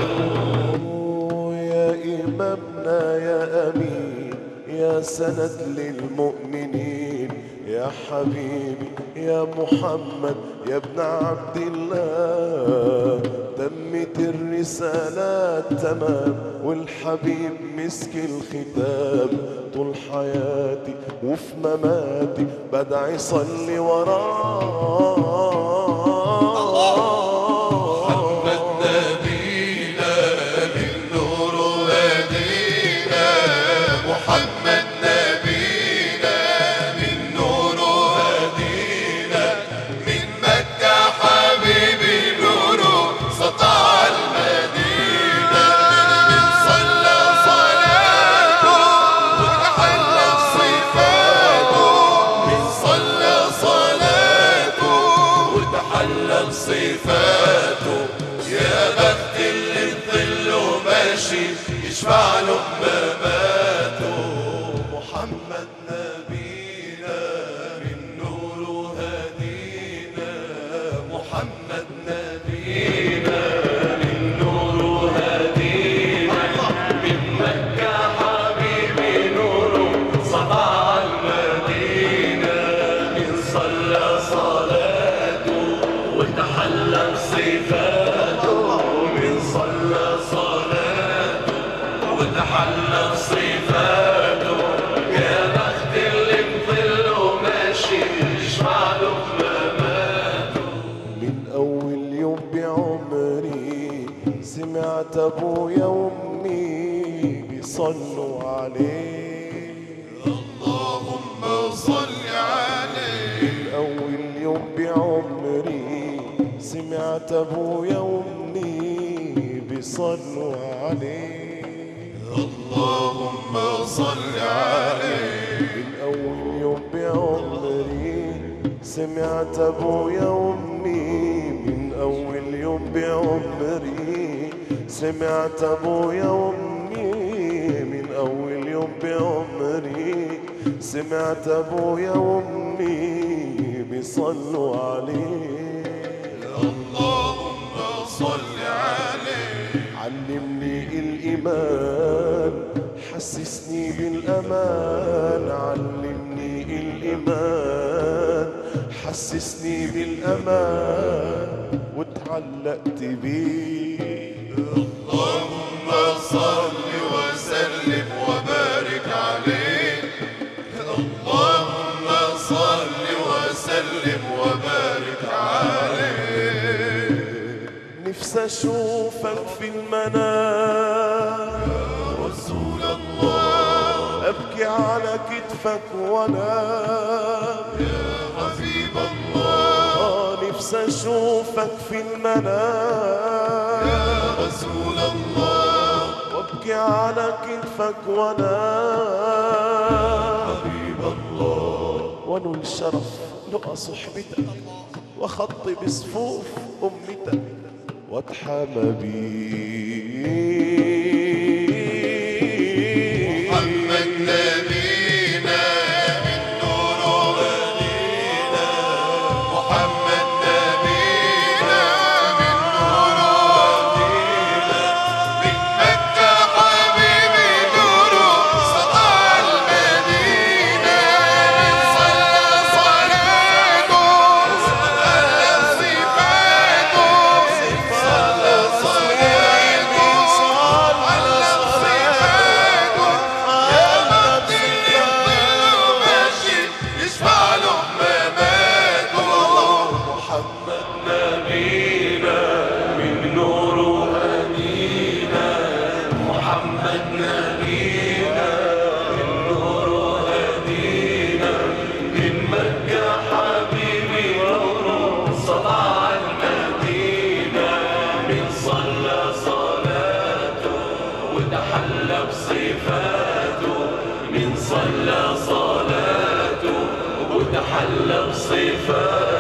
يا إمامنا يا أمين يا سند للمؤمنين يا حبيبي يا محمد يا ابن عبد الله تمت الرسالات تمام والحبيب مسك الختام طول حياتي وفي مماتي بدعي صلي وراه محمد نبينا من نور هدينا محمد نبينا من نور هدينا من مكة حبيبي نوره سطع المدينة من صلى صلاته وتحلى بصفاته من صلى صلاته وتحلى بصفاته يا بخت اللي بظله ماشي يشفع له بمماته محمد نبينا من نوره هدينا محمد نبينا من نوره هدينا من مكة حبيبي نوره سطع المدينة من صلى صلاته وتحلى بصفاته من صلى صلاته وتحلى بصفاته يا بخت اللي بظله ماشي يشفع له بمماته من أول يوم بعمري سمعت أبويا وأمي بيصلوا عليه اللهم صل عليه من أول يوم بعمري سمعت أبويا وأمي بيصلوا عليه اللهم صل عليه من أول يوم بعمري سمعت أبويا وأمي من أول يوم بعمري سمعت أبويا وأمي من أول يوم بعمري سمعت أبويا وأمي بيصلوا عليه اللهم صل عليه علمني الإيمان حسسني بالأمان علمني الإيمان حسسني بالأمان وتعلقت بيه اللهم صل وسلم وبارك عليه اللهم صل وسلم وبارك عليه نفسي أشوفك في المنام رسول الله أبكي على كتفك وأنام حبيب الله آه نفسي أشوفك في المنام رسول الله وابكي على كتفك وأنام حبيب الله وانو الشرف لقى صحبتك وخطي بصفوف أمتك واتحمى بيه محمد نبينا من نور هدينا محمد نبينا من نور هدينا من مكة حبيبي نوره سطع المدينة من صلى صلاته وتحلى صفاته صلى صلاته على صفاته يا مهدي يضل ماشي يشفع له مماته محمد نبينا من نوره هدينا محمد نبينا من نوره هدينا من مكة حبيبي نوره سطع المدينة من صلى صلاته وتحلى بصفاته من صلى صلاته وتحلى بصفاته